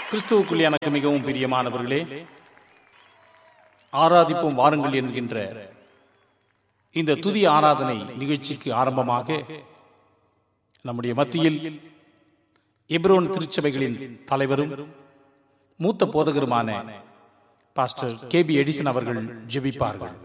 கிறிஸ்துவுக்குள் எனக்கு மிகவும் பிரியமானவர்களே ஆராதிப்போம் வாருங்கள் என்கின்ற இந்த துதி ஆராதனை நிகழ்ச்சிக்கு ஆரம்பமாக நம்முடைய மத்தியில் எப்ரோன் திருச்சபைகளின் தலைவரும் மூத்த போதகருமான பாஸ்டர் கே பி எடிசன் அவர்கள் ஜெபிப்பார்கள்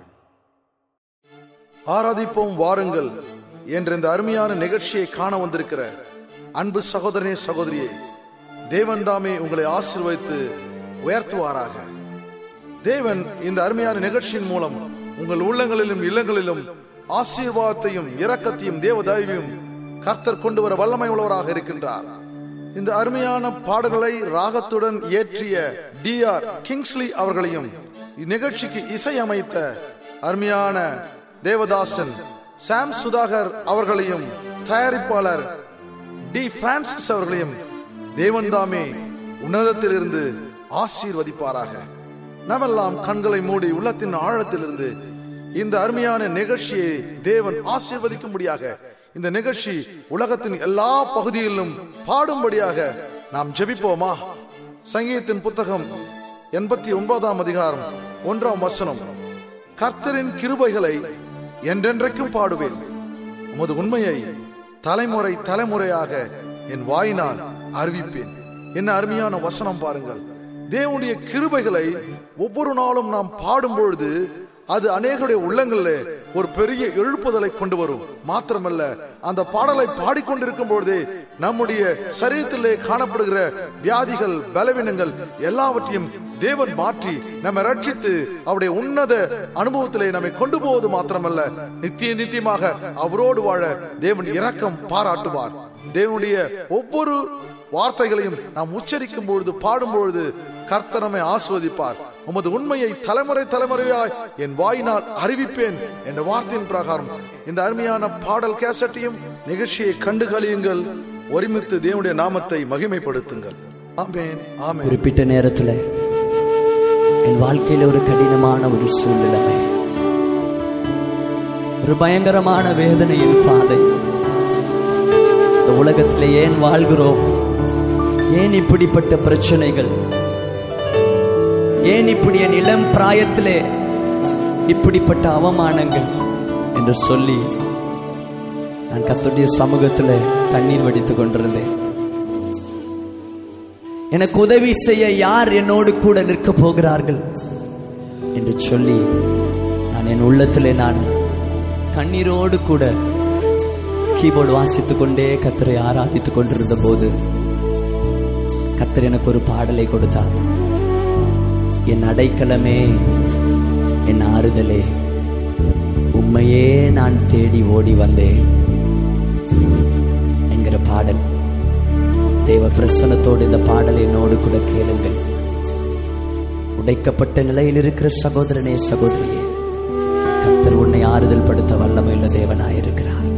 ஆராதிப்போம் வாருங்கள் என்ற இந்த அருமையான நிகழ்ச்சியை காண வந்திருக்கிற அன்பு சகோதரனே சகோதரியே தேவன் தாமே உங்களை ஆசீர்வதித்து உயர்த்துவாராக தேவன் இந்த அருமையான நிகழ்ச்சியின் மூலம் உங்கள் உள்ளங்களிலும் இல்லங்களிலும் ஆசீர்வாதத்தையும் இரக்கத்தையும் தேவ தயவையும் கர்த்தர் கொண்டு வர வல்லமை உள்ளவராக இருக்கின்றார் இந்த அருமையான பாடல்களை ராகத்துடன் இயற்றிய டி ஆர் கிங்ஸ்லி அவர்களையும் இந்நிகழ்ச்சிக்கு இசையமைத்த அருமையான தேவதாசன் சாம் சுதாகர் அவர்களையும் தயாரிப்பாளர் டி பிரான்சிஸ் அவர்களையும் தேவன் தாமே உன்னதத்திலிருந்து ஆசீர்வதிப்பாராக நாமெல்லாம் கண்களை மூடி உள்ளத்தின் ஆழத்திலிருந்து இந்த அருமையான நிகழ்ச்சியை தேவன் ஆசீர்வதிக்கும்படியாக இந்த நிகழ்ச்சி உலகத்தின் எல்லா பகுதியிலும் பாடும்படியாக நாம் ஜெபிப்போமா சங்கீதத்தின் புத்தகம் எண்பத்தி ஒன்பதாம் அதிகாரம் ஒன்றாம் வசனம் கர்த்தரின் கிருபைகளை என்றென்றைக்கும் பாடுவேன் உமது உண்மையை தலைமுறை தலைமுறையாக என் வாயினால் அறிவிப்பேன் என்ன அருமையான வசனம் பாருங்கள் தேவனுடைய கிருபைகளை ஒவ்வொரு நாளும் நாம் பாடும் பொழுது அது அநேகருடைய உள்ளங்களில் ஒரு பெரிய எழுப்புதலை கொண்டு வரும் மாத்திரமல்ல அந்த பாடலை பாடிக்கொண்டிருக்கும் பொழுதே நம்முடைய சரீரத்திலே காணப்படுகிற வியாதிகள் பலவீனங்கள் எல்லாவற்றையும் தேவன் மாற்றி நம்மை ரட்சித்து அவருடைய உன்னத அனுபவத்திலே நம்மை கொண்டு போவது மாத்திரமல்ல நித்திய நித்தியமாக அவரோடு வாழ தேவன் இரக்கம் பாராட்டுவார் தேவனுடைய ஒவ்வொரு வார்த்தைகளையும் நாம் உச்சரிக்கும் பொழுது பாடும் பொழுது கர்த்தர் நம்மை ஆஸ்வதிப்பார் உமது உண்மையை தலைமுறை தலைமுறையாய் என் வாயினால் அறிவிப்பேன் என்ற வார்த்தையின் பிரகாரம் இந்த அருமையான பாடல் கேசட்டையும் நிகழ்ச்சியை கண்டு கழியுங்கள் ஒருமித்து தேவனுடைய நாமத்தை மகிமைப்படுத்துங்கள் ஆமேன் ஆமேன் குறிப்பிட்ட நேரத்தில் என் வாழ்க்கையில ஒரு கடினமான ஒரு சூழ்நிலைமை ஒரு பயங்கரமான வேதனையின் பாதை இந்த உலகத்தில் ஏன் வாழ்கிறோம் ஏன் இப்படிப்பட்ட பிரச்சனைகள் ஏன் இப்படி என் இளம் பிராயத்திலே இப்படிப்பட்ட அவமானங்கள் என்று சொல்லி நான் கத்துடைய சமூகத்தில் கண்ணீர் வடித்துக் கொண்டிருந்தேன் எனக்கு உதவி செய்ய யார் என்னோடு கூட நிற்க போகிறார்கள் என்று சொல்லி நான் என் உள்ளத்திலே நான் கண்ணீரோடு கூட கீபோர்டு வாசித்துக் கொண்டே கத்தரை ஆராதித்துக் கொண்டிருந்த போது கத்தர் எனக்கு ஒரு பாடலை கொடுத்தார் என் அடைக்கலமே என் ஆறுதலே உண்மையே நான் தேடி ஓடி வந்தேன் என்கிற பாடல் தேவ பிரசனத்தோடு இந்த பாடலை என்னோடு கூட கேளுங்கள் உடைக்கப்பட்ட நிலையில் இருக்கிற சகோதரனே சகோதரியே கத்தர் உன்னை ஆறுதல் படுத்த வல்லமையுள்ள தேவனாயிருக்கிறார்